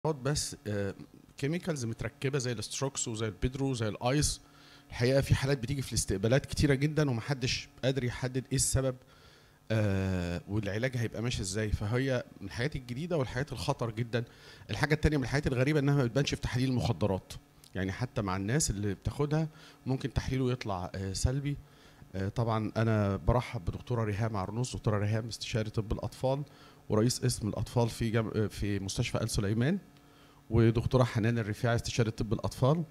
بس كيميكالز متركبه زي الستروكس وزي البيدرو وزي الايس الحقيقه في حالات بتيجي في الاستقبالات كتيره جدا ومحدش قادر يحدد ايه السبب آه والعلاج هيبقى ماشي ازاي فهي من الحاجات الجديده والحاجات الخطر جدا الحاجه التانية من الحاجات الغريبه انها ما بتبانش في تحليل المخدرات يعني حتى مع الناس اللي بتاخدها ممكن تحليله يطلع آه سلبي آه طبعا انا برحب بدكتوره ريهام عرنوس دكتوره ريهام استشاري طب الاطفال ورئيس قسم الاطفال في جم... في مستشفى ال سليمان ودكتوره حنان الرفاعي استشاري طب الاطفال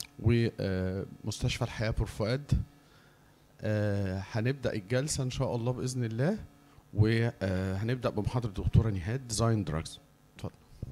ومستشفى الحياه بور فؤاد آه، هنبدا الجلسه ان شاء الله باذن الله وهنبدا بمحاضره الدكتوره نهاد ديزاين دراجز اتفضل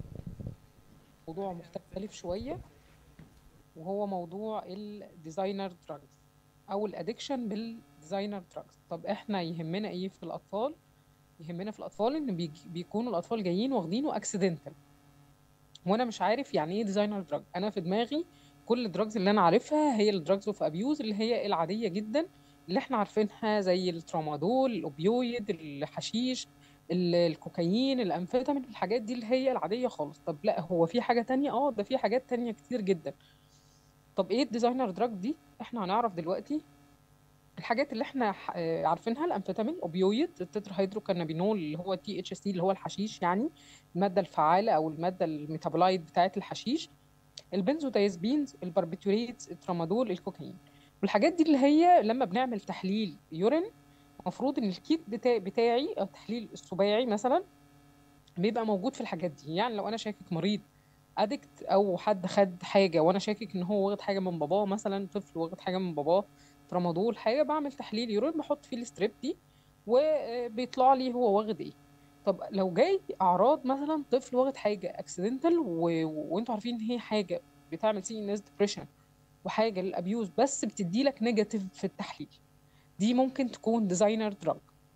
موضوع مختلف شوية وهو موضوع الديزاينر دراجز او الادكشن بالديزاينر دراجز طب احنا يهمنا ايه في الاطفال يهمنا في الاطفال ان بيجي- بيكونوا الاطفال جايين واخدينه اكسيدنتال وانا مش عارف يعني ايه ديزاينر دراج انا في دماغي كل الدراجز اللي انا عارفها هي الدراجز اوف ابيوز اللي هي العاديه جدا اللي احنا عارفينها زي الترامادول الاوبيويد الحشيش ال- الكوكايين الامفيتامين الحاجات دي اللي هي العاديه خالص طب لا هو في حاجه تانية اه ده في حاجات تانية كتير جدا طب ايه الديزاينر دراج دي احنا هنعرف دلوقتي الحاجات اللي احنا ح- آه، عارفينها الامفيتامين اوبيويد التتراهيدروكانابينول اللي هو تي اتش سي اللي هو الحشيش يعني الماده الفعاله او الماده الميتابولايت بتاعه الحشيش البنزودايزبينز الباربيتوريتس الترامادول الكوكايين والحاجات دي اللي هي لما بنعمل تحليل يورين المفروض ان الكيت بتاعي, بتاعي او التحليل السباعي مثلا بيبقى موجود في الحاجات دي يعني لو انا شاكك مريض ادكت او حد خد حاجه وانا شاكك ان هو واخد حاجه من باباه مثلا طفل واخد حاجه من باباه ترامادول حاجه بعمل تحليل يورين بحط فيه الستريب دي وبيطلع لي هو واخد ايه طب لو جاي اعراض مثلا طفل واخد حاجه اكسيدنتال و... وانتوا عارفين ان هي حاجه بتعمل سي ان اس ديبريشن وحاجه للابيوز بس بتدي لك نيجاتيف في التحليل دي ممكن تكون ديزاينر دراج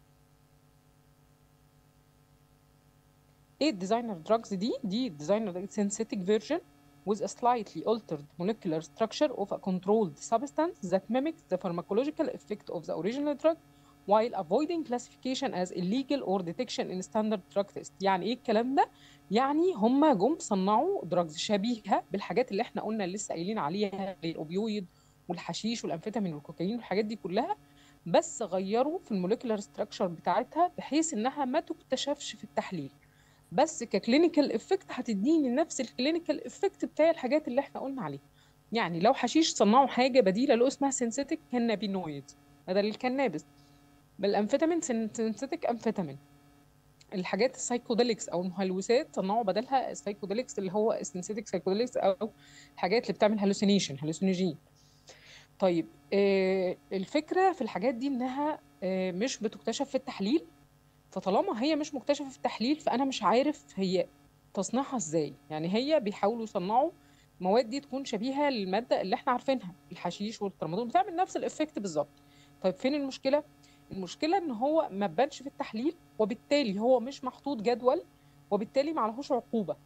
ايه الديزاينر دراجز دي دي ديزاينر synthetic version with a slightly altered molecular structure of a controlled substance that mimics the pharmacological effect of the original drug while avoiding classification as illegal or detection in standard drug test يعني ايه الكلام ده يعني هم جم صنعوا دراجز شبيهه بالحاجات اللي احنا قلنا لسه قايلين عليها زي الاوبيويد والحشيش والامفيتامين والكوكايين والحاجات دي كلها بس غيروا في الموليكولار ستراكشر بتاعتها بحيث انها ما تكتشفش في التحليل بس ككلينيكال افكت هتديني نفس الكلينيكال افكت بتاع الحاجات اللي احنا قلنا عليها يعني لو حشيش صنعوا حاجه بديله له اسمها سينثيتك كانابينويد بدل الكنابس بالامفيتامين سينثيتك امفيتامين الحاجات السايكوديليكس او المهلوسات صنعوا بدلها السايكوديليكس اللي هو السينثيتك سايكوديليكس او الحاجات اللي بتعمل هلوسينيشن هلوسينوجين طيب آه الفكره في الحاجات دي انها آه مش بتكتشف في التحليل فطالما هي مش مكتشفه في التحليل فانا مش عارف هي تصنيعها ازاي يعني هي بيحاولوا يصنعوا مواد دي تكون شبيهه للماده اللي احنا عارفينها الحشيش والترامادول بتعمل نفس الافكت بالظبط طيب فين المشكله المشكله ان هو ما بانش في التحليل وبالتالي هو مش محطوط جدول وبالتالي ما عليهوش عقوبه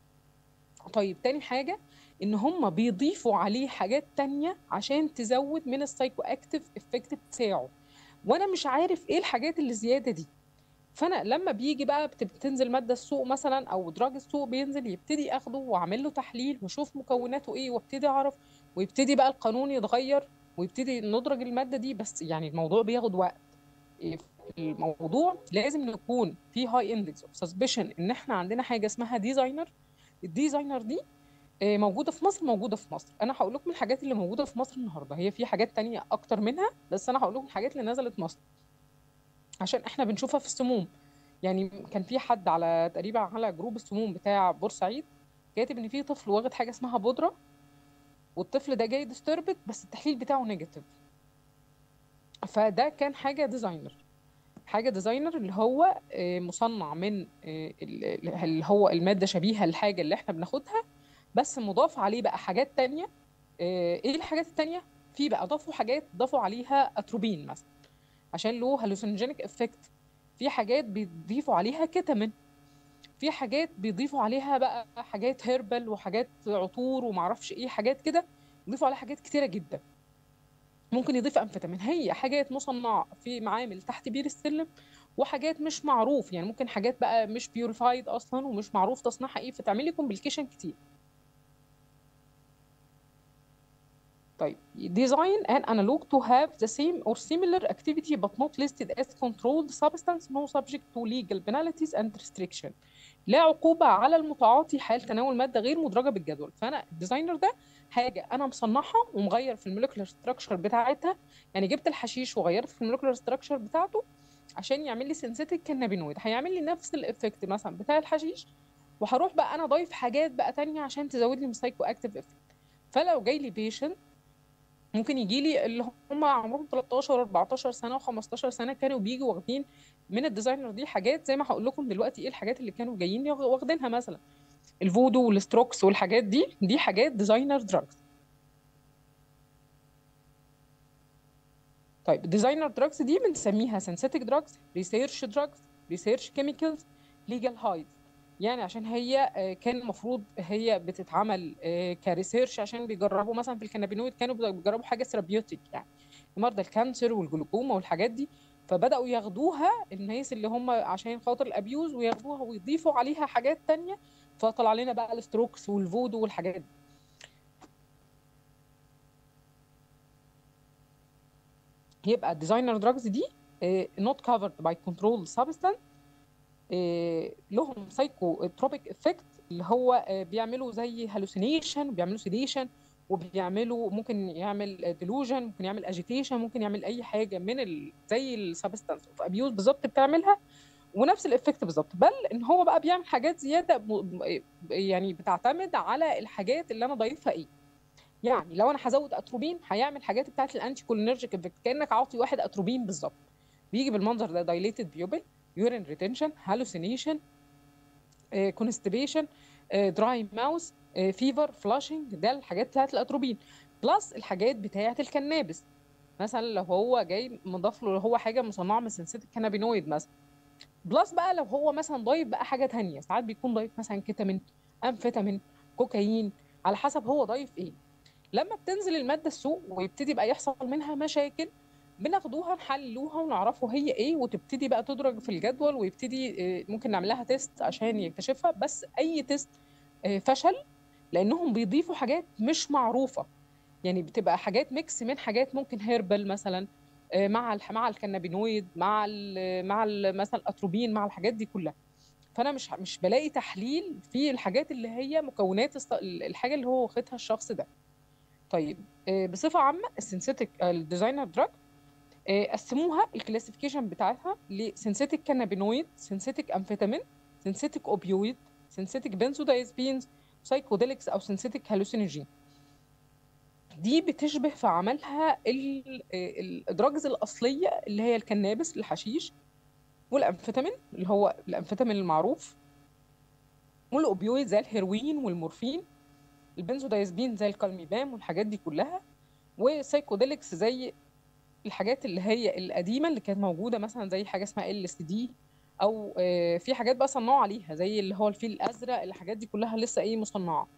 طيب تاني حاجه ان هم بيضيفوا عليه حاجات تانية عشان تزود من السايكو اكتيف افكت بتاعه وانا مش عارف ايه الحاجات اللي زياده دي فانا لما بيجي بقى بت- بتنزل ماده السوق مثلا او دراج السوق بينزل يبتدي اخده واعمل له تحليل واشوف مكوناته ايه وابتدي اعرف ويبتدي بقى القانون يتغير ويبتدي ندرج الماده دي بس يعني الموضوع بياخد وقت إيه، الموضوع لازم نكون في هاي اندكس اوف سسبشن ان احنا عندنا حاجه اسمها ديزاينر الديزاينر دي آه، موجوده في مصر موجوده في مصر انا هقول لكم الحاجات اللي موجوده في مصر النهارده هي في حاجات تانية اكتر منها بس انا هقول لكم الحاجات اللي نزلت مصر عشان احنا بنشوفها في السموم يعني كان في حد على تقريبا على جروب السموم بتاع بورسعيد كاتب ان في طفل واخد حاجه اسمها بودره والطفل ده جاي ديستربت بس التحليل بتاعه نيجاتيف فده كان حاجه ديزاينر حاجه ديزاينر اللي هو آه، مصنع من آه، ال- اللي هو الماده شبيهه للحاجه اللي احنا بناخدها بس مضاف عليه بقى حاجات تانية آه، ايه الحاجات التانية في بقى ضافوا حاجات ضافوا عليها اتروبين مثلا عشان له هلوسينوجينيك افكت في حاجات بيضيفوا عليها كيتامين في حاجات بيضيفوا عليها بقى حاجات هيربل وحاجات عطور ومعرفش ايه حاجات كده يضيفوا عليها حاجات كتيره جدا ممكن يضيف امفيتامين هي حاجات مصنعه في معامل تحت بير السلم وحاجات مش معروف يعني ممكن حاجات بقى مش بيوريفايد اصلا ومش معروف تصنيعها ايه فتعمل لي كومبليكيشن كتير طيب design an analog to have the same or similar activity but not listed as controlled substance no subject to legal penalties and restriction لا عقوبة على المتعاطي حال تناول مادة غير مدرجة بالجدول فأنا الديزاينر ده حاجة أنا مصنعها ومغير في المولكيولر ستراكشر بتاعتها يعني جبت الحشيش وغيرت في المولكيولر ستراكشر بتاعته عشان يعمل لي سينثيتيك كانابينويد هيعمل لي نفس الافكت مثلا بتاع الحشيش وهروح بقى انا ضايف حاجات بقى تانية عشان تزود لي سايكو اكتيف افكت فلو جاي لي بيشنت ممكن يجي لي اللي هم عمرهم 13 14 سنه و15 سنه كانوا بيجوا واخدين من الديزاينر دي حاجات زي ما هقول لكم دلوقتي ايه الحاجات اللي كانوا جايين واخدينها مثلا الفودو والستروكس والحاجات دي دي حاجات ديزاينر دراجز طيب الديزاينر دراجز دي بنسميها سينثيتك دراجز ريسيرش دراجز ريسيرش كيميكالز ليجال هايد يعني عشان هي كان المفروض هي بتتعمل كريسيرش عشان بيجربوا مثلا في الكنابينويد كانوا بيجربوا حاجه ثيرابيوتيك يعني مرضى الكانسر والجلوكوما والحاجات دي فبداوا ياخدوها الناس اللي هم عشان خاطر الابيوز وياخدوها ويضيفوا عليها حاجات تانية فطلع لنا بقى الستروكس والفودو والحاجات دي يبقى الديزاينر دراجز دي not covered by controlled substance لهم سايكوتروبيك افكت اللي هو بيعملوا زي هالوسينيشن بيعملوا سيديشن وبيعملوا ممكن يعمل ديلوجن ممكن يعمل اجيتيشن ممكن يعمل اي حاجه من ال زي السبستانس اوف ابيوز بالظبط بتعملها ونفس الافكت بالظبط بل ان هو بقى بيعمل حاجات زياده يعني بتعتمد على الحاجات اللي انا ضايفها ايه يعني لو انا هزود اتروبين هيعمل حاجات بتاعت الانتي كولينرجيك افكت كانك عاطي واحد اتروبين بالظبط بيجي بالمنظر ده دايليتد بيوبل يورين ريتنشن هالوسينيشن كونستيبيشن دراي ماوس فيفر فلاشنج ده الحاجات بتاعت الاتروبين بلس الحاجات بتاعت الكنابس مثلا لو هو جاي مضاف له هو حاجه مصنعه من سنسيتك كانابينويد مثلا بلس بقى لو هو مثلا ضايف بقى حاجه تانية ساعات بيكون ضايف مثلا كيتامين امفيتامين كوكايين على حسب هو ضايف ايه لما بتنزل الماده السوق ويبتدي بقى يحصل منها مشاكل بناخدوها نحللوها ونعرفوا هي ايه وتبتدي بقى تدرج في الجدول ويبتدي ممكن نعمل لها تيست عشان يكتشفها بس اي تيست فشل لانهم بيضيفوا حاجات مش معروفه يعني بتبقى حاجات ميكس من حاجات ممكن هيربل مثلا مع ال مع الكنابينويد مع ال مع ال مثلا الاتروبين مع الحاجات دي كلها فانا مش مش بلاقي تحليل في الحاجات اللي هي مكونات الحاجه اللي هو واخدها الشخص ده طيب بصفه عامه السنسيتك الديزاينر دراج قسموها الكلاسيفيكيشن بتاعتها لسنسيتك كانابينويد سنسيتك امفيتامين سنسيتك اوبيويد سنسيتك بنزودايزبينز سايكوديلكس او سنسيتك هالوسينوجين دي بتشبه في عملها الادراجز الاصليه اللي هي الكنابس الحشيش والامفيتامين اللي هو الامفيتامين المعروف والاوبيويد زي الهيروين والمورفين البنزودايزبين زي الكالميبام والحاجات دي كلها وسايكوديلكس زي الحاجات اللي هي القديمه اللي كانت موجوده مثلا زي حاجه اسمها ال اس دي او في حاجات بقى صنعوا عليها زي اللي هو الفيل الازرق الحاجات دي كلها لسه ايه مصنعه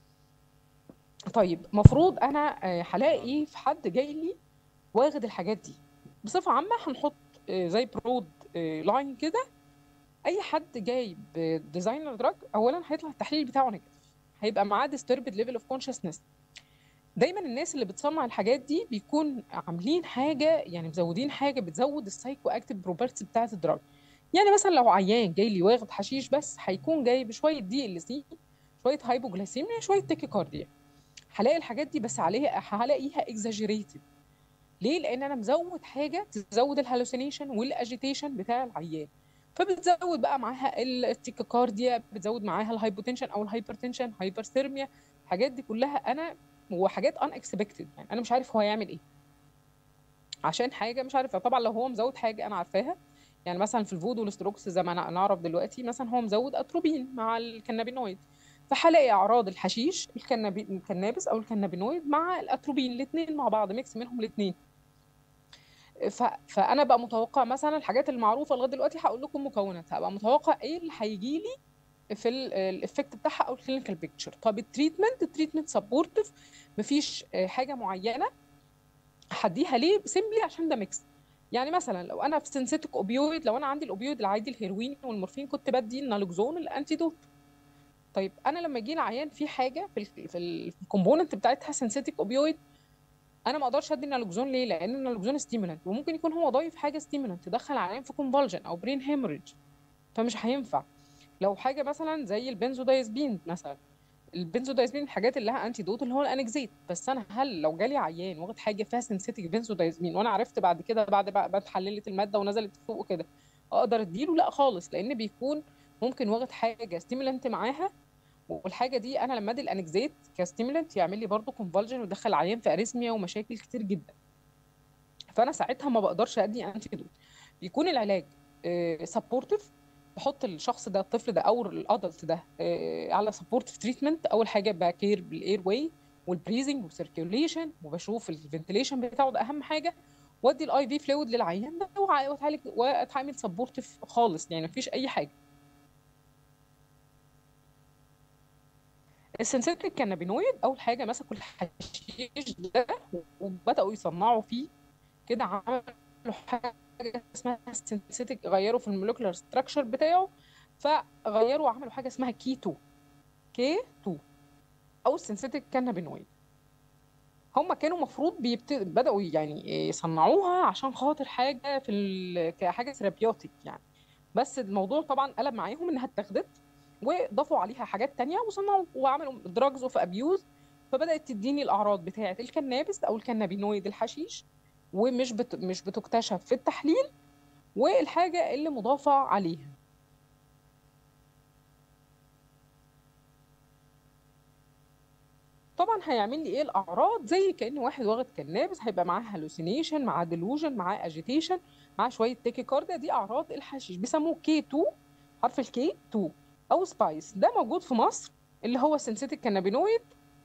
طيب مفروض انا هلاقي في حد جاي لي واخد الحاجات دي بصفه عامه هنحط زي برود لاين كده اي حد جاي بديزاينر دراج اولا هيطلع التحليل بتاعه نيجاتيف هيبقى معاه disturbed level of consciousness دايما الناس اللي بتصنع الحاجات دي بيكون عاملين حاجه يعني مزودين حاجه بتزود السايكو اكتيف بروبرتيز بتاعه الدراج يعني مثلا لو عيان جاي لي واخد حشيش بس هيكون جاي بشويه دي ال سي شويه هايبوجلايسيميا شويه تاكيكارديا هلاقي الحاجات دي بس عليها هلاقيها اكزاجيريتد ليه لان انا مزود حاجه تزود الهالوسينيشن والاجيتيشن بتاع العيان فبتزود بقى معاها التيكيكارديا بتزود معاها الهايبوتنشن او الهايبرتنشن هايبرثيرميا الحاجات دي كلها انا وحاجات ان اكسبكتد يعني انا مش عارف هو هيعمل ايه عشان حاجه مش عارفه طبعا لو هو مزود حاجه انا عارفاها يعني مثلا في الفودو والستروكس زي ما نعرف دلوقتي مثلا هو مزود اتروبين مع الكنابينويد فهلاقي اعراض الحشيش الكنابي... الكنابس او الكنابينويد مع الاتروبين الاثنين مع بعض ميكس منهم الاثنين ف... فانا بقى متوقع مثلا الحاجات المعروفه لغايه دلوقتي هقول لكم مكوناتها بقى متوقع ايه اللي هيجي لي في الايفكت بتاعها او الكلينيكال بيكتشر طب التريتمنت التريتمنت سبورتيف مفيش حاجه معينه هديها ليه سيمبلي عشان ده ميكس يعني مثلا لو انا في سنسيتك اوبيويد لو انا عندي الاوبيويد العادي الهيروين والمورفين كنت بدي النالوكزون الانتيدوت طيب انا لما يجي لي عيان في حاجه في ال في الكومبوننت بتاعتها سنسيتك اوبيويد انا ما اقدرش ادي النالوكزون ليه لان النالوكزون ستيمولانت وممكن يكون هو ضايف حاجه ستيمولانت تدخل العيان في كونفالجن او برين هيموريج فمش هينفع لو حاجه مثلا زي البنزودايزبين مثلا البنزودايزبين الحاجات اللي لها انتي دوت اللي هو الانكزيت بس انا هل لو جالي عيان واخد حاجه فيها سنسيتك بنزودايزبين وانا عرفت بعد كده بعد بعد ما اتحللت الماده ونزلت فوق وكده اقدر اديله لا خالص لان بيكون ممكن واخد حاجه ستيمولانت معاها والحاجه دي انا لما ادي الانكزيت كستيمولانت يعمل لي برضه كونفالجن ويدخل العيان في اريثميا ومشاكل كتير جدا فانا ساعتها ما بقدرش ادي انتي دوت بيكون العلاج سبورتيف بحط الشخص ده الطفل ده او الادلت ده آه، على سبورتيف تريتمنت اول حاجه بكير بالاير واي والبريزنج والسيركيوليشن وبشوف الفنتليشن بتاعه ده اهم حاجه وادي الاي في فلويد للعيان ده وع- واتعالج واتعامل سبورتيف خالص يعني مفيش اي حاجه السنسيتك كانابينويد اول حاجه مسكوا الحشيش ده وبداوا يصنعوا فيه كده عملوا حاجه اسمها سنسيتك غيروا في المولكيولار ستراكشر بتاعه فغيروا وعملوا حاجه اسمها كيتو كي 2 او السنسيتك كانابينويد هم كانوا مفروض بيبت... بدأوا يعني يصنعوها عشان خاطر حاجة في ال... كحاجة ثيرابيوتيك يعني بس الموضوع طبعا قلب معاهم انها اتاخدت وضافوا عليها حاجات تانية وصنعوا وعملوا دراجز اوف ابيوز فبدأت تديني الأعراض بتاعة الكنابس أو الكنابينويد الحشيش ومش بت... مش بتكتشف في التحليل والحاجة اللي مضافة عليها طبعا هيعمل لي ايه الاعراض زي كان واحد واخد كنابس هيبقى معاه هالوسينيشن معاه ديلوجن معاه اجيتيشن معاه شويه تيكيكارديا دي اعراض الحشيش بيسموه كي 2 حرف الكي 2 او سبايس ده موجود في مصر اللي هو سنسيتك كانابينويد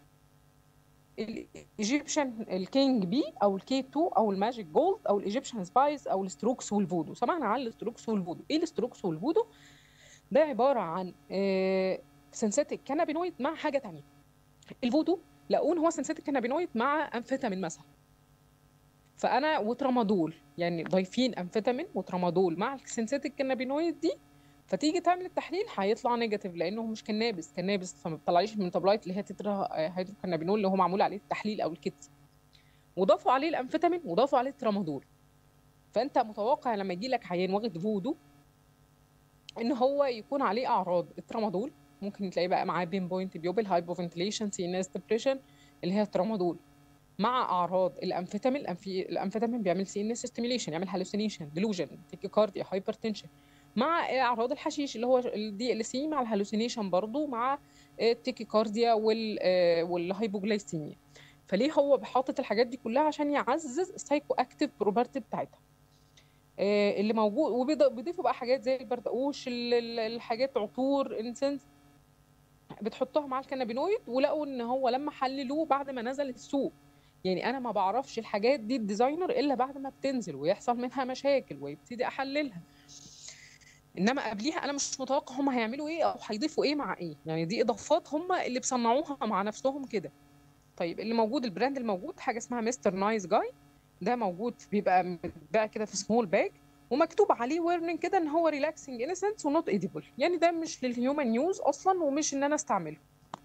الايجيبشن الكينج بي او الكي 2 او الماجيك جولد او الايجيبشن سبايس او الستروكس والفودو سمعنا عن الستروكس والفودو ايه الستروكس والفودو ده عباره عن سنسيتك كانابينويد مع حاجه تانية الفودو لقوه ان هو سنسيتك كانابينويد مع امفيتامين مثلا فانا وترامادول يعني ضايفين امفيتامين وترامادول مع السنسيتك كانابينويد دي فتيجي تعمل التحليل هيطلع نيجاتيف لانه هو مش كنابس كنابس فما بتطلعيش من تابلايت اللي هي تترا هيدروكانابينول اللي هو معمول عليه التحليل او الكت وضافوا عليه الامفيتامين وضافوا عليه الترامادول فانت متوقع لما يجي لك عيان واخد فودو ان هو يكون عليه اعراض الترامادول ممكن تلاقيه بقى معاه بين بوينت بيوبل هايبوفنتيليشن سينس ديبريشن اللي هي الترامادول مع اعراض الامفيتامين الأمفي... الامفيتامين بيعمل سي ان اس ستيميليشن يعمل هالوسينيشن ديلوجن تيكيكارديا هايبرتنشن مع اعراض الحشيش اللي هو الدي ال سي مع الهالوسينيشن برضو مع التيكيكارديا وال والهايبوجلايسيميا فليه هو حاطط الحاجات دي كلها عشان يعزز السايكو اكتيف بروبرتي بتاعتها اللي موجود وبيضيفوا بقى حاجات زي البردقوش الحاجات عطور انسنس بتحطها مع الكنابينويد ولقوا ان هو لما حللوه بعد ما نزل السوق يعني انا ما بعرفش الحاجات دي الديزاينر الا بعد ما بتنزل ويحصل منها مشاكل ويبتدي احللها انما قبليها انا مش متوقع هم هيعملوا ايه او هيضيفوا ايه مع ايه يعني دي اضافات هم اللي بيصنعوها مع نفسهم كده طيب اللي موجود البراند الموجود حاجه اسمها مستر نايس جاي ده موجود بيبقى متباع كده في سمول باج ومكتوب عليه ويرنينج كده ان هو ريلاكسنج انسنس ونوت ايديبل يعني ده مش للهيومن يوز اصلا ومش ان انا استعمله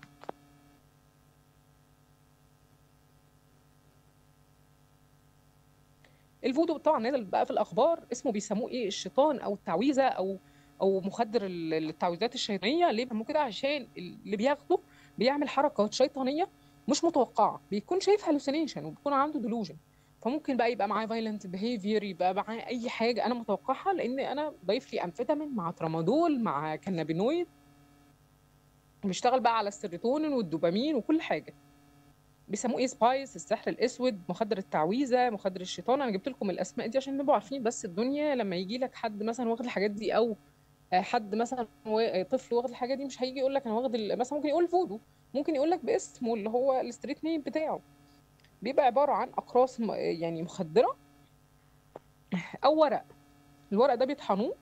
الفودو طبعا نزل بقى في الاخبار اسمه بيسموه ايه الشيطان او التعويذه او او مخدر التعويذات الشيطانيه ليه بيسموه كده عشان اللي بياخده بيعمل حركات شيطانيه مش متوقعه بيكون شايف هالوسينيشن وبيكون عنده ديلوجن فممكن بقى يبقى معاه فايلنت بيهيفير يبقى معاه اي حاجه انا متوقعها لان انا ضايف لي امفيتامين مع ترامادول مع كنابينويد بيشتغل بقى على السيروتونين والدوبامين وكل حاجه بيسموه ايه سبايس السحر الاسود مخدر التعويذه مخدر الشيطان انا جبت لكم الاسماء دي عشان نبقوا عارفين بس الدنيا لما يجي لك حد مثلا واخد الحاجات دي او حد مثلا طفل واخد الحاجه دي مش هيجي يقول لك انا واخد مثلا ممكن يقول فودو ممكن يقول لك باسمه اللي هو الستريت نيم بتاعه بيبقى عباره عن اقراص يعني مخدره او ورق الورق ده بيطحنوه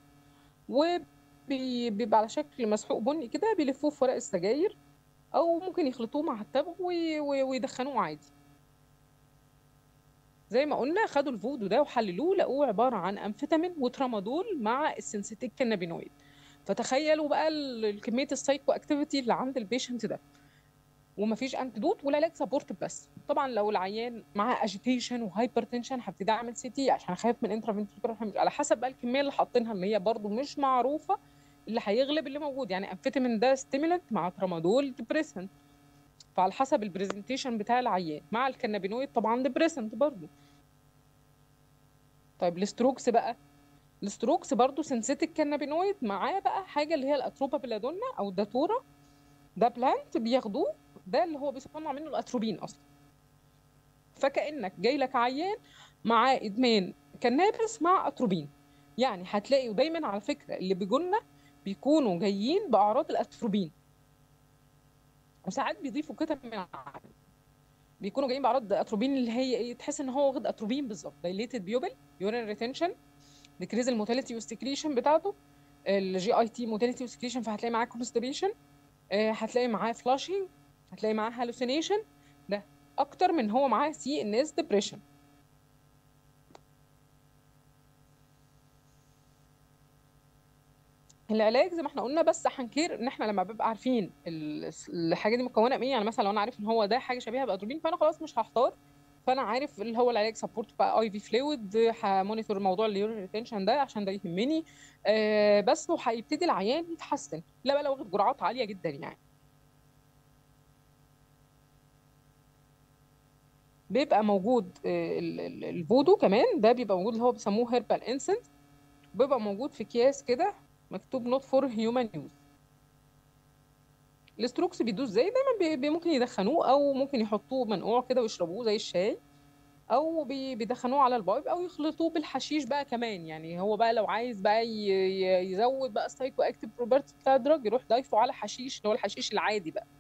وبيبقى على شكل مسحوق بني كده بيلفوه في ورق السجاير او ممكن يخلطوه مع التبغ ويدخنوه عادي زي ما قلنا خدوا الفودو ده وحللوه لقوه عباره عن امفيتامين وترامادول مع السنسيتيك كانابينويد فتخيلوا بقى ال- كميه السايكو اكتيفيتي اللي عند البيشنت ده ومفيش انتدوت والعلاج سبورت بس طبعا لو العيان معاه اجيتيشن وهايبرتنشن هبتدي اعمل سي تي عشان اخاف من انترافنتريكولار على حسب بقى الكميه اللي حاطينها اللي هي برضو مش معروفه اللي هيغلب اللي موجود يعني امفيتامين ده ستيمولنت مع ترامادول ديبريسنت فعلى حسب البرزنتيشن بتاع العيان مع الكنابينويد طبعا ديبريسنت برضو طيب الستروكس بقى الستروكس برضو سنسيتك كانابينويد معاه بقى حاجه اللي هي الاتروبا بلادونا او الداتورا ده بلانت بياخدوه ده اللي هو بيصنع منه الاتروبين اصلا فكانك جاي لك عيان معاه ادمان كنابس مع اتروبين يعني هتلاقي دايما على فكره اللي بيجولنا بيكونوا جايين باعراض الاتروبين وساعات بيضيفوا كده من ع- بيكونوا جايين باعراض اتروبين اللي هي ايه تحس ان هو واخد اتروبين بالظبط دايليتد بيوبل يورين ريتنشن ديكريز الموتيليتي والسكريشن بتاعته الجي اي تي موتيليتي والسكريشن فهتلاقي معاه كونستيبيشن هتلاقي معاه فلاشينج هتلاقي معاه هالوسينيشن ده اكتر من هو معاه سي ان اس ديبريشن العلاج زي ما احنا قلنا بس هنكير ان احنا لما ببقى عارفين ال- الحاجه دي مكونه من ايه يعني مثلا لو انا عارف ان هو ده حاجه شبيهه باتروبين فانا خلاص مش هحتار فانا عارف اللي هو العلاج سبورت بقى اي في فلويد همونيتور موضوع اليورين ريتنشن ده عشان ده يهمني آه بس وهيبتدي العيان يتحسن لا بقى لو واخد جرعات عاليه جدا يعني بيبقى موجود آه، ال- ال- الفودو كمان ده بيبقى موجود اللي هو بيسموه هيربال انسنت بيبقى موجود في اكياس كده مكتوب نوت فور هيومن يوز الستروكس بيدوه ازاي دايما بي بي- ممكن يدخنوه او ممكن يحطوه منقوع كده ويشربوه زي الشاي او بي بيدخنوه على البايب او يخلطوه بالحشيش بقى كمان يعني هو بقى لو عايز بقى ي- ي- يزود بقى السايكو اكتيف بروبرتي بتاع الدراج يروح ضايفه على حشيش اللي هو الحشيش العادي بقى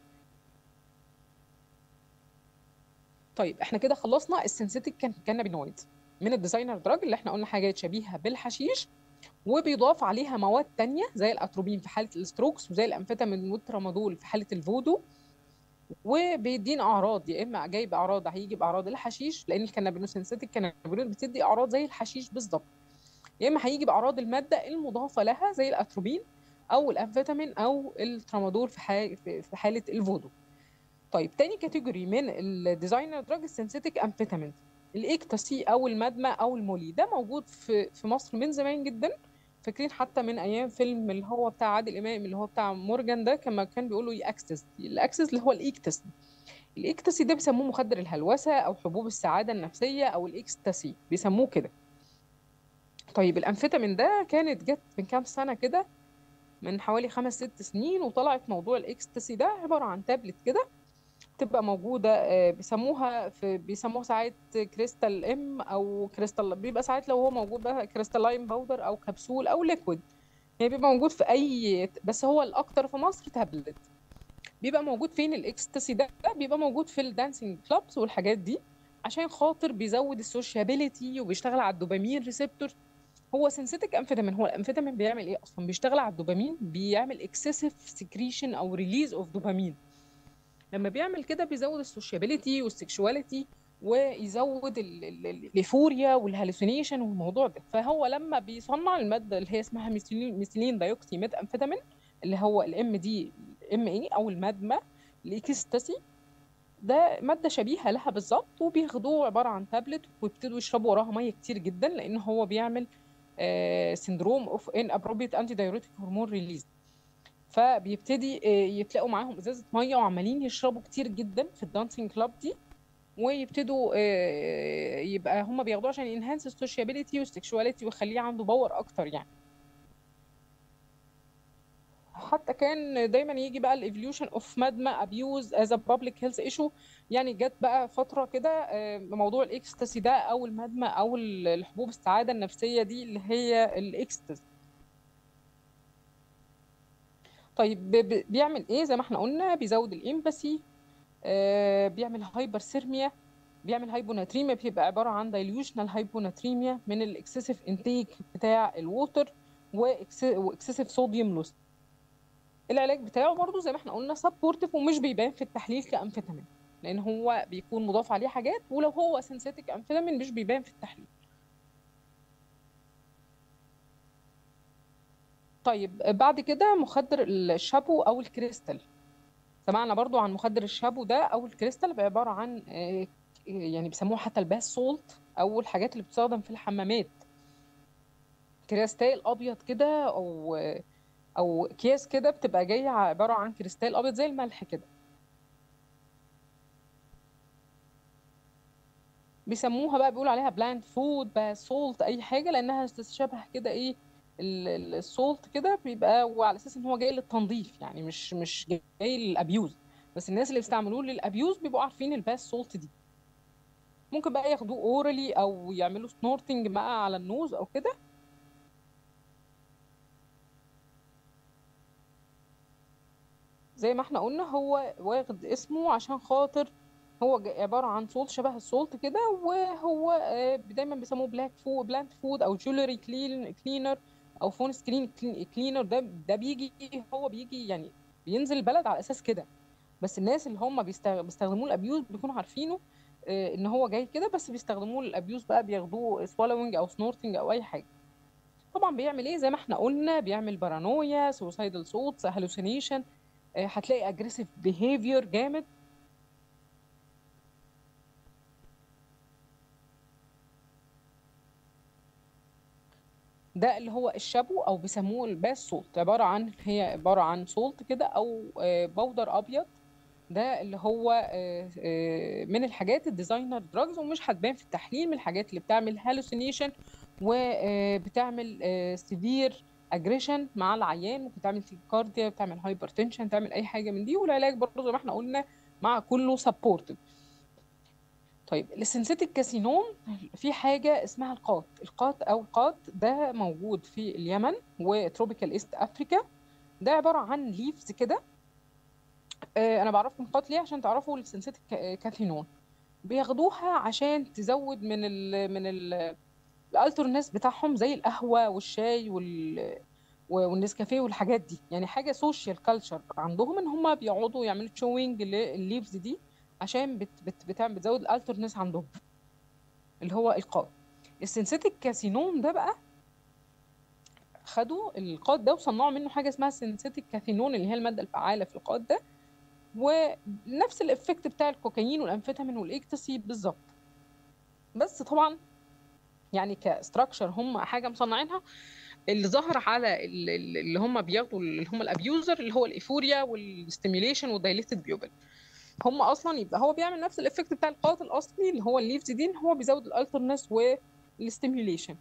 طيب احنا كده خلصنا السنسيتيك كان كانابينويد من الديزاينر دراج اللي احنا قلنا حاجات شبيهه بالحشيش وبيضاف عليها مواد تانية زي الاتروبين في حاله الستروكس وزي الامفيتامين والترامادول في حاله الفودو وبيدينا اعراض يا اما جاي باعراض هيجي باعراض الحشيش لان الكانابينوسينسيتيك الكانابينويد بتدي اعراض زي الحشيش بالظبط يا اما هيجي باعراض الماده المضافه لها زي الاتروبين او الامفيتامين او الترامادول في حال- في في حاله الفودو طيب تاني كاتيجوري من الديزاينر دراج السنسيتيك امفيتامين الاكتاسي او المادما او المولي ده موجود في في مصر من زمان جدا فاكرين حتى من ايام فيلم اللي هو بتاع عادل امام اللي هو بتاع مورجان ده كما كان بيقولوا ياكسس الاكسس اللي هو الاكتاسي الاكتاسي ده بيسموه مخدر الهلوسه او حبوب السعاده النفسيه او الاكستاسي بيسموه كده طيب الامفيتامين ده كانت جت من كام سنه كده من حوالي خمس ست سنين وطلعت موضوع الاكستاسي ده عباره عن تابلت كده تبقى موجودة آه، بيسموها في بيسموها ساعات كريستال ام او كريستال بيبقى ساعات لو هو موجود بقى كريستالاين باودر او كبسول او ليكويد يعني بيبقى موجود في اي بس هو الاكتر في مصر تابلت بيبقى موجود فين الاكستاسي ده ده بيبقى موجود في الدانسينج كلابس والحاجات دي عشان خاطر بيزود السوشيابيليتي وبيشتغل على الدوبامين ريسبتور هو سنسيتك امفيتامين هو الامفيتامين بيعمل ايه اصلا بيشتغل على الدوبامين بيعمل اكسسيف سكريشن او ريليز اوف دوبامين لما بيعمل كده بيزود السوشيابيليتي والسكشواليتي ويزود ال- ال- ال- الايفوريا والهالوسينيشن والموضوع ده فهو لما بيصنع الماده اللي هي اسمها ميثيلين ميثيلين دايوكسي ميت امفيتامين اللي هو الام دي ام اي او المادما الاكستاسي ده ماده شبيهه لها بالظبط وبياخدوه عباره عن تابلت ويبتدوا يشربوا وراها ميه كتير جدا لان هو بيعمل سندروم اوف ان ابروبريت انتي دايوريتيك هرمون ريليز فبيبتدي آه، يتلاقوا معاهم ازازه ميه وعمالين يشربوا كتير جدا في الدانسينج كلاب دي ويبتدوا آه، يبقى هم بياخدوه عشان ينهانس السوشيابيليتي والسكشواليتي ويخليه عنده باور اكتر يعني حتى كان دايما يجي بقى الايفوليوشن اوف مادما ابيوز از ا بابليك هيلث ايشو يعني جت بقى فتره كده آه، موضوع الاكستاسي ده او المادما او ال- الحبوب السعاده النفسيه دي اللي هي الاكستاسي طيب ب- ب- بيعمل ايه زي ما احنا قلنا بيزود الامباسي آه بيعمل هايبرثيرميا بيعمل هايبوناتريميا بيبقى عباره عن دايليوشنال هايبوناتريميا من الاكسسيف انتيك بتاع الووتر واكسسيف صوديوم لوس العلاج بتاعه برضه زي ما احنا قلنا سبورتيف ومش بيبان في التحليل كامفيتامين لان هو بيكون مضاف عليه حاجات ولو هو سينثيتك امفيتامين مش بيبان في التحليل طيب بعد كده مخدر الشابو او الكريستال سمعنا برضو عن مخدر الشابو ده او الكريستال بيبقى عباره عن آه، يعني بيسموه حتى الباث سولت او الحاجات اللي بتستخدم في الحمامات كريستال ابيض كده او او اكياس كده بتبقى جايه عباره عن كريستال ابيض زي الملح كده بيسموها بقى بيقولوا عليها بلاند فود بقى سولت اي حاجه لانها تتشابه كده ايه السولت كده بيبقى وعلى اساس ان هو جاي للتنظيف يعني مش مش جاي للابيوز بس الناس اللي بيستعملوه للابيوز بيبقوا عارفين الباس سولت دي ممكن بقى ياخدوه اورالي او يعملوا سنورتنج بقى على النوز او كده زي ما احنا قلنا هو واخد اسمه عشان خاطر هو ج- عبارة عن سولت شبه السولت كده وهو آه، دايما بيسموه بلاك فود بلانت فود او جولري كلين كلينر او فون سكرين كلينر ده ده بيجي هو بيجي يعني بينزل البلد على اساس كده بس الناس اللي هم بيستغ- بيستخدموه الابيوز بيكونوا عارفينه آه، ان هو جاي كده بس بيستخدموه الابيوز بقى بياخدوه سوالوينج او سنورتنج او اي حاجه طبعا بيعمل ايه زي ما احنا قلنا بيعمل بارانويا سوسايدال صوت هالوسينيشن هتلاقي اجريسيف بيهيفير جامد ده اللي هو الشابو او بيسموه الباس سولت عباره عن هي عباره عن سولت كده او آه، بودر ابيض ده اللي هو آه، آه، من الحاجات الديزاينر دراجز ومش هتبان في التحليل من الحاجات اللي بتعمل هالوسينيشن وبتعمل سيفير اجريشن مع العيان ممكن تعمل تيكارديا بتعمل هايبرتنشن تعمل اي حاجه من دي والعلاج برضه زي ما احنا قلنا مع كله سبورتيف طيب السنسيتك كاسينوم في حاجة اسمها القات القات أو القات ده موجود في اليمن وتروبيكال إيست أفريكا ده عبارة عن ليفز كده آه، أنا بعرفكم القات ليه عشان تعرفوا السنسيتك كاثينون بياخدوها عشان تزود من ال من ال الالترنس بتاعهم زي القهوة والشاي وال والنسكافيه والحاجات دي يعني حاجة سوشيال كلتشر عندهم ان هم بيقعدوا يعملوا تشوينج للليفز دي عشان بت بت بتعمل بتزود الالترنس عندهم اللي هو القاد السنسيتك كاسينون ده بقى خدوا القاد ده وصنعوا منه حاجه اسمها سنسيتك كاثينون اللي هي الماده الفعاله في القاد ده ونفس الافكت بتاع الكوكايين والانفيتامين والاكتسي بالظبط بس طبعا يعني كستراكشر هم حاجه مصنعينها اللي ظهر على ال- ال- اللي هم بياخدوا اللي هم الابيوزر اللي هو الايفوريا والستيميوليشن والدايليتد بيوبل هم اصلا يبقى هو بيعمل نفس الافكت بتاع القات الاصلي اللي هو الليفز دي إن هو بيزود الالترنس والستيميوليشن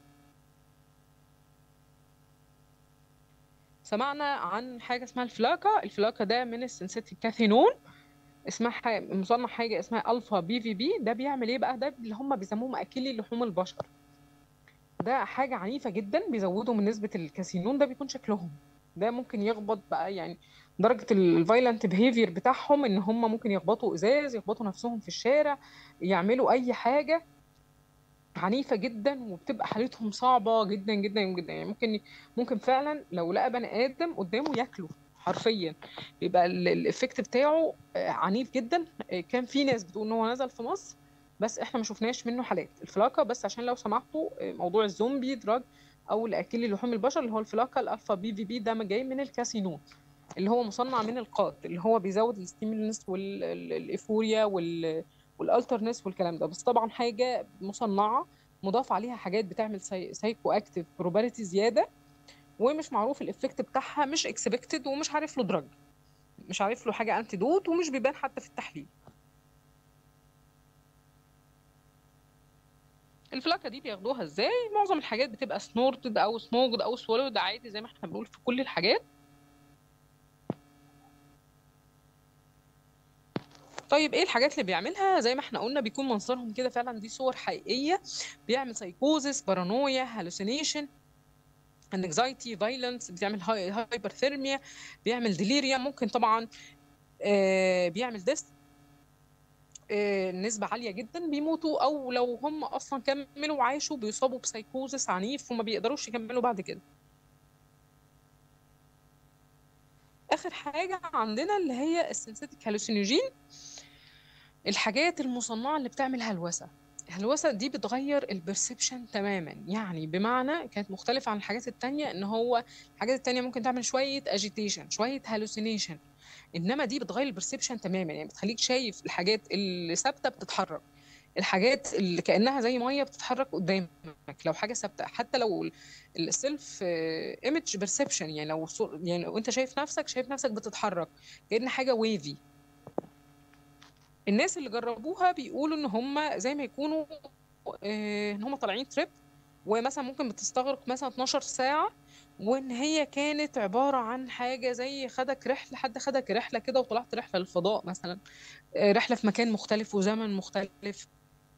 سمعنا عن حاجه اسمها الفلاكا الفلاكا ده من السنسيتيك كاثينون اسمها حاجة مصنع حاجه اسمها الفا بي في بي ده بيعمل ايه بقى ده اللي هم بيسموه مأكلي لحوم البشر ده حاجه عنيفه جدا بيزودوا من نسبه الكاسينون ده بيكون شكلهم ده ممكن يخبط بقى يعني درجة الفايلنت بيهيفير بتاعهم ان هم ممكن يخبطوا ازاز يخبطوا نفسهم في الشارع يعملوا اي حاجة عنيفة جدا وبتبقى حالتهم صعبة جدا جدا جدا يعني ممكن ممكن فعلا لو لقى بني ادم قدامه ياكله حرفيا بيبقى ال- الايفكت بتاعه آه، عنيف جدا آه، كان في ناس بتقول ان هو نزل في مصر بس احنا ما شفناش منه حالات الفلاكا بس عشان لو سمحتوا آه، موضوع الزومبي دراج او الاكل لحوم البشر اللي هو الفلاكا الالفا بي في بي ده جاي من الكاسينو اللي هو مصنع من القات اللي هو بيزود الستيمولنس والايفوريا وال والالترنس والكلام ده بس طبعا حاجه مصنعه مضاف عليها حاجات بتعمل ساي... سايكو اكتيف بروبابيلتي زياده ومش معروف الافكت بتاعها مش اكسبكتد ومش عارف له دراج مش عارف له حاجه انتيدوت ومش بيبان حتى في التحليل الفلاكه دي بياخدوها ازاي معظم الحاجات بتبقى سنورتد او سموجد او سوالود عادي زي ما احنا بنقول في كل الحاجات طيب ايه الحاجات اللي بيعملها زي ما احنا قلنا بيكون منظرهم كده فعلا دي صور حقيقيه بيعمل سايكوزس بارانويا هالوسينيشن انكزايتي فايلنس بيعمل هايبرثيرميا بيعمل ديليريا ممكن طبعا آه بيعمل ديس آه نسبة عالية جدا بيموتوا أو لو هم أصلا كملوا وعاشوا بيصابوا بسايكوزس عنيف وما بيقدروش يكملوا بعد كده آخر حاجة عندنا اللي هي السنسيتيك هالوسينوجين الحاجات المصنعة اللي بتعمل هلوسة الهلوسة دي بتغير البرسبشن تماما يعني بمعنى كانت مختلفة عن الحاجات التانية ان هو الحاجات التانية ممكن تعمل شوية اجيتيشن شوية هالوسينيشن انما دي بتغير البرسبشن تماما يعني بتخليك شايف الحاجات اللي ثابتة بتتحرك الحاجات اللي كانها زي ميه بتتحرك قدامك لو حاجه ثابته حتى لو السيلف ايمج بيرسبشن يعني لو صور يعني لو انت شايف نفسك شايف نفسك بتتحرك كأن حاجه ويفي الناس اللي جربوها بيقولوا ان هم زي ما يكونوا آه، ان هم طالعين تريب ومثلا ممكن بتستغرق مثلا 12 ساعه وان هي كانت عباره عن حاجه زي خدك رحله حد خدك رحله كده وطلعت رحله للفضاء مثلا آه، رحله في مكان مختلف وزمن مختلف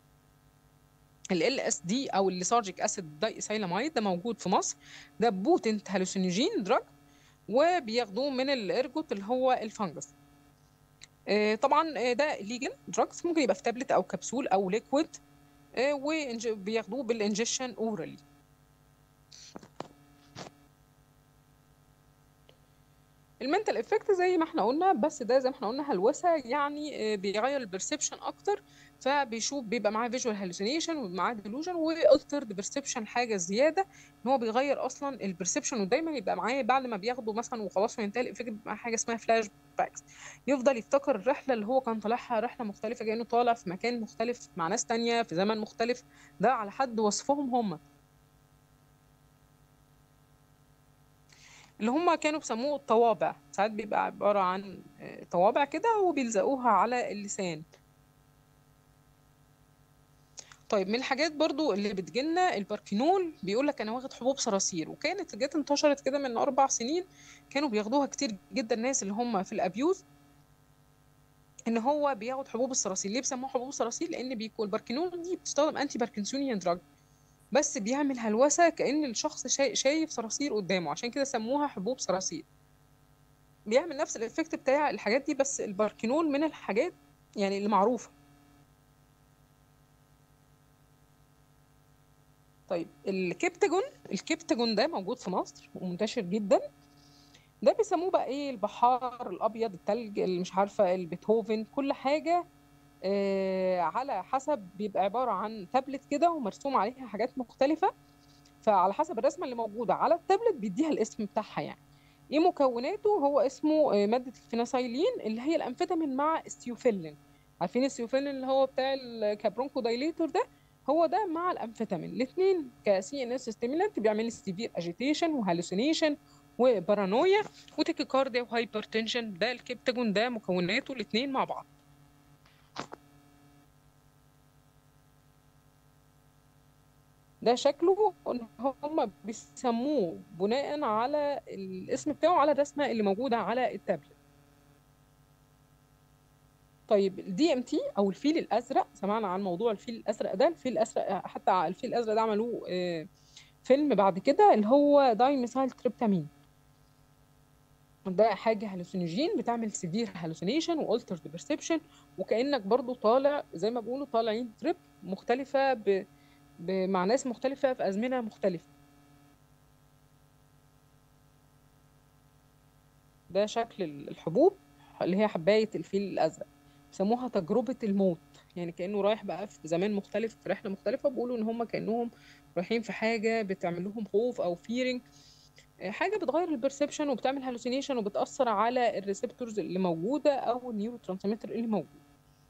ال اس دي او الليسارجيك اسيد داي اسايلاميد ده موجود في مصر ده بوتنت هالوسينوجين دراج وبياخدوه من الارجوت اللي هو الفنجس آه، طبعا آه، ده ليجل دراجز ممكن يبقى في تابلت او كبسول او ليكويد وبياخدوه بالانجكشن اورالي المنتال افكت زي ما احنا قلنا بس ده زي ما احنا قلنا هلوسه يعني آه، بيغير البرسبشن اكتر فبيشوف بيبقى معاه فيجوال هالوسينيشن ومعاه ديلوجن والترد بيرسبشن حاجه زياده ان هو بيغير اصلا البرسبشن ودايما يبقى معاه بعد ما بياخده مثلا وخلاص وينتهي الافكت بيبقى معاه حاجه اسمها فلاش باكس يفضل يفتكر الرحله اللي هو كان طالعها رحله مختلفه كانه طالع في مكان مختلف مع ناس تانية في زمن مختلف ده على حد وصفهم هم اللي هم كانوا بيسموه الطوابع ساعات بيبقى عبارة عن آه، طوابع كده وبيلزقوها على اللسان طيب من الحاجات برضو اللي بتجيلنا الباركينول بيقول لك انا واخد حبوب صراصير وكانت جت انتشرت كده من اربع سنين كانوا بياخدوها كتير جدا الناس اللي هم في الابيوز ان هو بياخد حبوب الصراصير ليه بيسموها حبوب الصراصير لان بيكون الباركينول دي بتستخدم انتي باركنسونيان دراج بس بيعمل هلوسه كأن الشخص شاي- شايف صراصير قدامه عشان كده سموها حبوب صراصير بيعمل نفس الافكت بتاع الحاجات دي بس الباركينول من الحاجات يعني اللي معروفه طيب الكبتاجون الكبتاجون ده موجود في مصر ومنتشر جدا ده بيسموه بقى ايه البحار الابيض التلج اللي مش عارفه البيتهوفن كل حاجه آه على حسب بيبقى عباره عن تابلت كده ومرسوم عليها حاجات مختلفه فعلى حسب الرسمه اللي موجوده على التابلت بيديها الاسم بتاعها يعني ايه مكوناته هو اسمه آه، ماده الفيناسايلين اللي هي الامفيتامين مع السيوفيلين عارفين السيوفيلين اللي هو بتاع الكابرونكو دايليتور ده هو ده مع الامفيتامين الاثنين كسي ان اس ستيمولانت بيعمل سيفير اجيتيشن وهالوسينيشن وبارانويا وتيكيكارديا وهايبرتنشن ده الكبتاجون ده مكوناته الاثنين مع بعض ده شكله ان هم بيسموه بناء على الاسم بتاعه على الرسمه اللي موجوده على التابلت طيب الدي ام تي او الفيل الازرق سمعنا عن موضوع الفيل الازرق ده الفيل الازرق حتى الفيل الازرق ده عملوه آه، فيلم بعد كده اللي هو دايميثايل تريبتامين ده حاجه هالوسينوجين بتعمل سيفير هالوسينيشن والترد بيرسبشن وكانك برضو طالع زي ما بيقولوا طالعين تريب مختلفه ب... ب... مع ناس مختلفه في ازمنه مختلفه ده شكل الحبوب اللي هي حبايه الفيل الازرق بيسموها تجربه الموت يعني كانه رايح بقى في زمان مختلف في رحله مختلفه بيقولوا ان هم كانهم رايحين في حاجه بتعمل لهم خوف او فيرنج حاجه بتغير البرسبشن وبتعمل هالوسينيشن وبتاثر على الريسبتورز اللي موجوده او النيورو ترانسميتر اللي موجود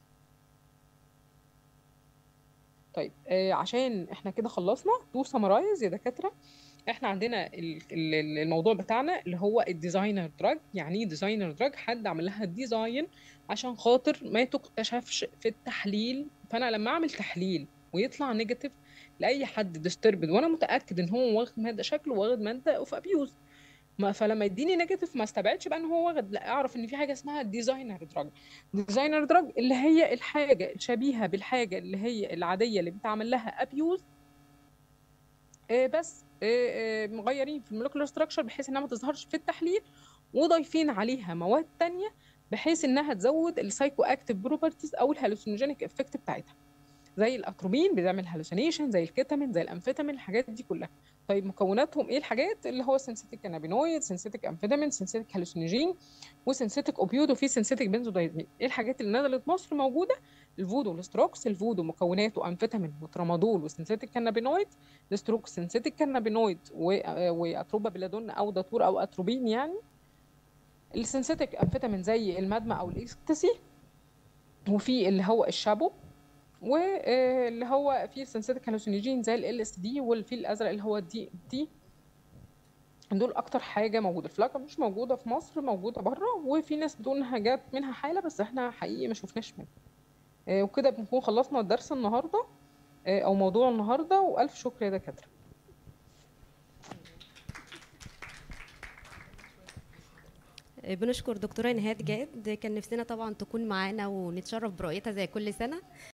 طيب آه عشان احنا كده خلصنا تو سمرايز يا دكاتره احنا عندنا ال- ال- ال- الموضوع بتاعنا اللي هو الديزاينر دراج يعني ايه ديزاينر دراج حد عمل لها ديزاين عشان خاطر ما تكتشفش في التحليل فانا لما اعمل تحليل ويطلع نيجاتيف لاي حد ديستربد وانا متاكد ان هو واخد ماده شكله واخد ماده اوف ابيوز ما فلما يديني نيجاتيف ما استبعدش بقى ان هو واخد لا اعرف ان في حاجه اسمها ديزاينر دراج ديزاينر دراج اللي هي الحاجه الشبيهه بالحاجه اللي هي العاديه اللي بتعمل لها ابيوز آه، بس آه، آه، مغيرين في المولكيولر ستراكشر بحيث انها ما تظهرش في التحليل وضايفين عليها مواد تانية بحيث انها تزود السايكو اكتيف بروبرتيز او الهالوسينوجينيك افكت بتاعتها زي الاتروبين بيعمل هالوسينيشن زي الكيتامين زي الامفيتامين الحاجات دي كلها طيب مكوناتهم ايه الحاجات اللي هو سينثيتيك كانابينويد سينثيتيك امفيتامين سينثيتيك هالوسينوجين وسينثيتيك اوبيود وفي سينثيتيك بنزودايزين ايه الحاجات اللي نزلت مصر موجوده الفودو والستروكس الفودو مكوناته امفيتامين وترامادول وسينثيتيك كانابينويد الستروكس سينثيتيك كانابينويد واتروبا بلادون او داتور او اتروبين يعني السينثيتيك امفيتامين زي المادما او الاكستسي وفي اللي هو الشابو واللي هو في سينثيتيك هالوسينوجين زي ال اس دي والفيل الازرق اللي هو الدي دي دول اكتر حاجه موجوده الفلاكه مش موجوده في مصر موجوده بره وفي ناس بتقول انها جات منها حاله بس احنا حقيقي ما شفناش منها آه، وكده بنكون خلصنا الدرس النهارده آه، او موضوع النهارده والف شكر يا دكاتره بنشكر دكتورة نهاد جاد كان نفسنا طبعا تكون معانا ونتشرف برؤيتها زي كل سنة